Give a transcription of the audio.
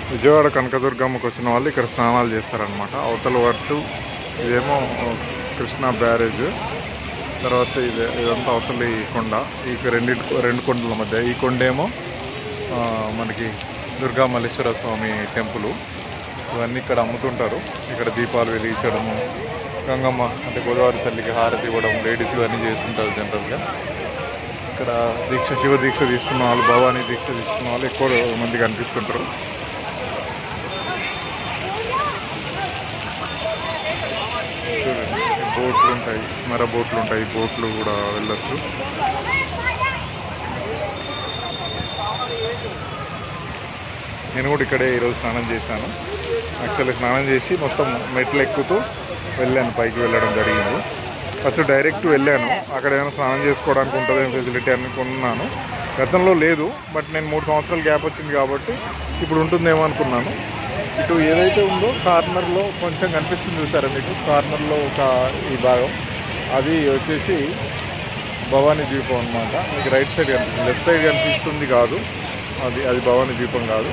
విజయవాడ కనకదుర్గమ్మకి వచ్చిన వాళ్ళు ఇక్కడ స్నానాలు చేస్తారనమాట అవతల వట్టు ఇదేమో కృష్ణా బ్యారేజ్ తర్వాత ఇది ఇదంతా అవతల ఈ కొండ ఈ రెండు రెండు కొండల మధ్య ఈ కొండేమో ఆ, మనకి దుర్గా మల్లేశ్వర స్వామి టెంపుల్ ఇవన్నీ ఇక్కడ అమ్ముతుంటారు ఇక్కడ దీపాలు వెలిగించడము గంగమ్మ అంటే గోదావరి తల్లికి హారతి ఇవ్వడం లేడీస్ ఇవన్నీ చేస్తుంటారు జనరల్గా ఇక్కడ దీక్ష శివ దీక్ష తీసుకున్న వాళ్ళు భవానీ దీక్ష తీసుకున్న వాళ్ళు ఎక్కువ మంది కనిపిస్తుంటారు చూడండి బోట్లు ఉంటాయి మర బోట్లు ఉంటాయి బోట్లు కూడా వెళ్ళొచ్చు నేను కూడా ఇక్కడే ఈరోజు స్నానం చేశాను యాక్చువల్లీ స్నానం చేసి మొత్తం మెట్లు ఎక్కుతూ వెళ్ళాను పైకి వెళ్ళడం జరిగింది ఫస్ట్ డైరెక్ట్ వెళ్ళాను అక్కడ ఏమైనా స్నానం చేసుకోవడానికి ఉంటుందేమో ఫెసిలిటీ అనుకున్నాను గతంలో లేదు బట్ నేను మూడు సంవత్సరాలు గ్యాప్ వచ్చింది కాబట్టి ఇప్పుడు ఉంటుందేమో అనుకున్నాను ఇటు ఏదైతే ఉందో కార్నర్లో కొంచెం కనిపిస్తుంది చూసారా మీకు కార్నర్లో ఒక ఈ భాగం అది వచ్చేసి భవానీ ద్వీపం అనమాట మీకు రైట్ సైడ్ కనిపిస్తుంది లెఫ్ట్ సైడ్ కనిపిస్తుంది కాదు అది అది భవానీ ద్వీపం కాదు